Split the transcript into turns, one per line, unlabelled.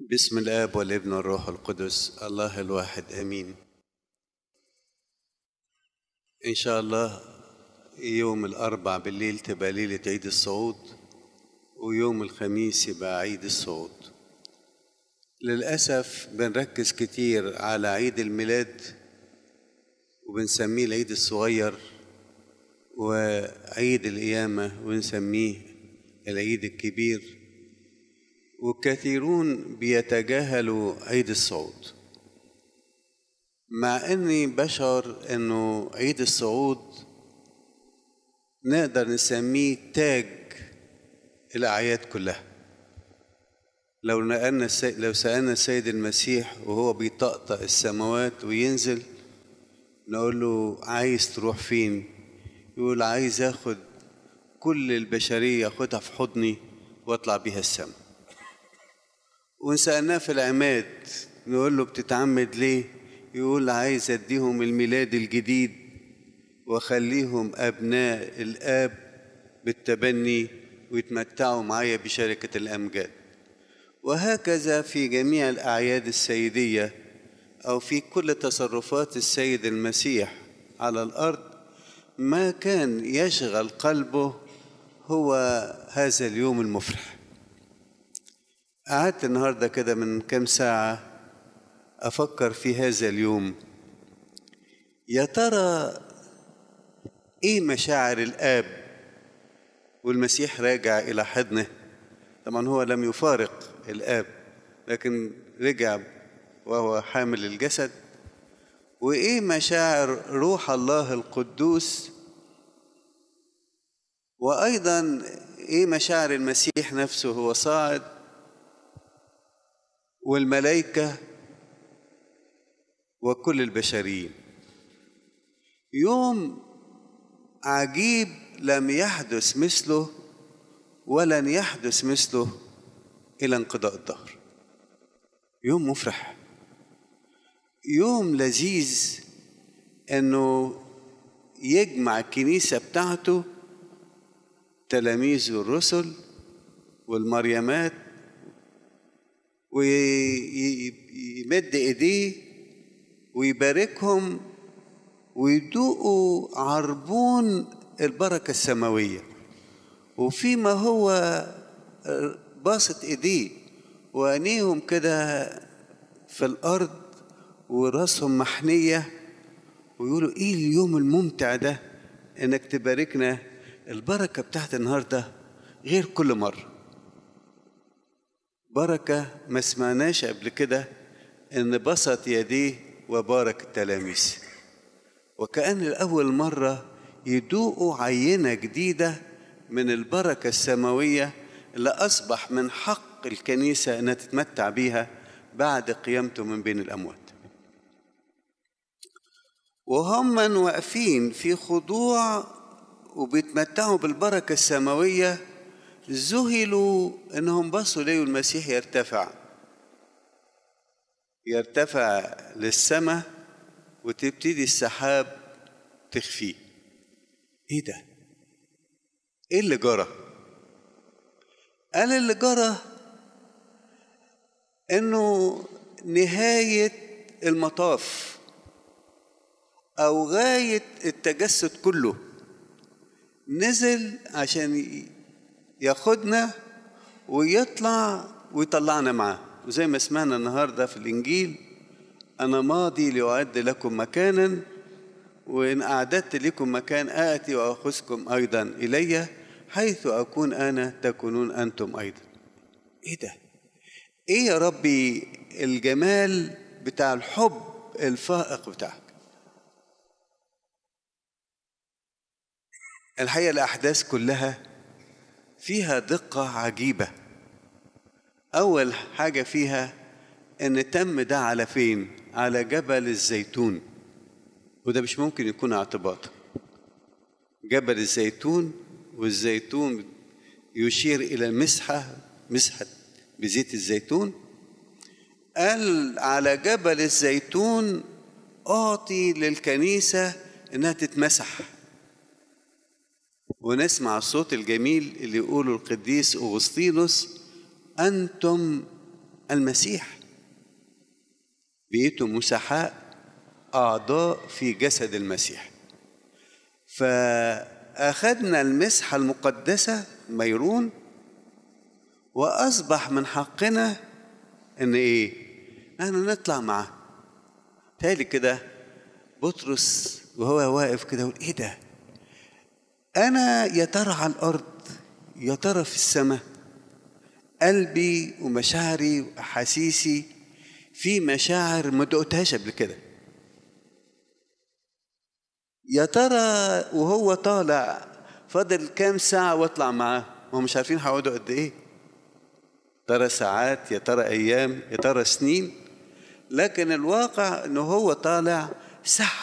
بسم الاب والابن والروح القدس الله الواحد امين ان شاء الله يوم الاربع بالليل تبقى ليله عيد الصعود ويوم الخميس يبقى عيد الصعود للاسف بنركز كتير على عيد الميلاد وبنسميه العيد الصغير وعيد القيامه ونسميه العيد الكبير وكثيرون بيتجاهلوا عيد الصعود مع اني بشعر انه عيد الصعود نقدر نسميه تاج الاعياد كلها لو نقلنا السيد لو سالنا السيد المسيح وهو بيطقطق السماوات وينزل نقول له عايز تروح فين يقول عايز اخد كل البشريه اخدها في حضني واطلع بيها السماء وسألناه في العماد نقول له بتتعمد ليه يقول عايز اديهم الميلاد الجديد واخليهم ابناء الاب بالتبني ويتمتعوا معايا بشركة الامجاد وهكذا في جميع الاعياد السيدية او في كل تصرفات السيد المسيح على الارض ما كان يشغل قلبه هو هذا اليوم المفرح قعدت النهارده كده من كام ساعة أفكر في هذا اليوم يا ترى إيه مشاعر الآب والمسيح راجع إلى حضنه طبعا هو لم يفارق الآب لكن رجع وهو حامل الجسد وإيه مشاعر روح الله القدوس وأيضا إيه مشاعر المسيح نفسه هو صاعد والملائكة وكل البشريين يوم عجيب لم يحدث مثله ولن يحدث مثله إلى انقضاء الدهر يوم مفرح يوم لذيذ انه يجمع الكنيسة بتاعته تلاميذه الرسل والمريمات ويمد ايديه ويباركهم ويدوقوا عربون البركة السماوية وفيما هو باسط ايديه وعينيهم كده في الارض وراسهم محنية ويقولوا ايه اليوم الممتع ده انك تباركنا البركة بتاعت النهاردة غير كل مرة بركة ما سمعناش قبل كده إن بسط يديه وبارك التلاميذ وكأن لأول مرة يدوقوا عينة جديدة من البركة السماوية اللي أصبح من حق الكنيسة أنها تتمتع بيها بعد قيامته من بين الأموات وهم واقفين في خضوع وبيتمتعوا بالبركة السماوية ذهلوا انهم بصوا ليه المسيح يرتفع يرتفع للسماء وتبتدي السحاب تخفيه ايه ده ايه اللي جرى قال اللي جرى انه نهايه المطاف او غايه التجسد كله نزل عشان ياخدنا ويطلع ويطلعنا معاه وزي ما سمعنا النهارده في الانجيل انا ماضي لاعد لكم مكانا وان اعددت لكم مكان اتي واخذكم ايضا الي حيث اكون انا تكونون انتم ايضا ايه ده ايه يا ربي الجمال بتاع الحب الفائق بتاعك الحقيقه الاحداث كلها فيها دقة عجيبة أول حاجة فيها إن تم ده على فين؟ على جبل الزيتون وده مش ممكن يكون اعتباط جبل الزيتون والزيتون يشير إلى المسحة مسحة بزيت الزيتون قال على جبل الزيتون أعطي للكنيسة إنها تتمسح ونسمع الصوت الجميل اللي يقوله القديس أغسطينوس أنتم المسيح بقيتوا مسحاء أعضاء في جسد المسيح فأخذنا المسحة المقدسة ميرون وأصبح من حقنا إن إيه؟ أنا نطلع معاه تالي كده بطرس وهو واقف كده يقول إيه ده؟ أنا يا ترى على الأرض يا ترى في السماء قلبي ومشاعري وأحاسيسي في مشاعر ما دقتهاش قبل كده يا ترى وهو طالع فاضل كام ساعة واطلع معاه وهم مش عارفين هيقعدوا قد ايه ترى ساعات يا ترى ايام يا ترى سنين لكن الواقع انه هو طالع صح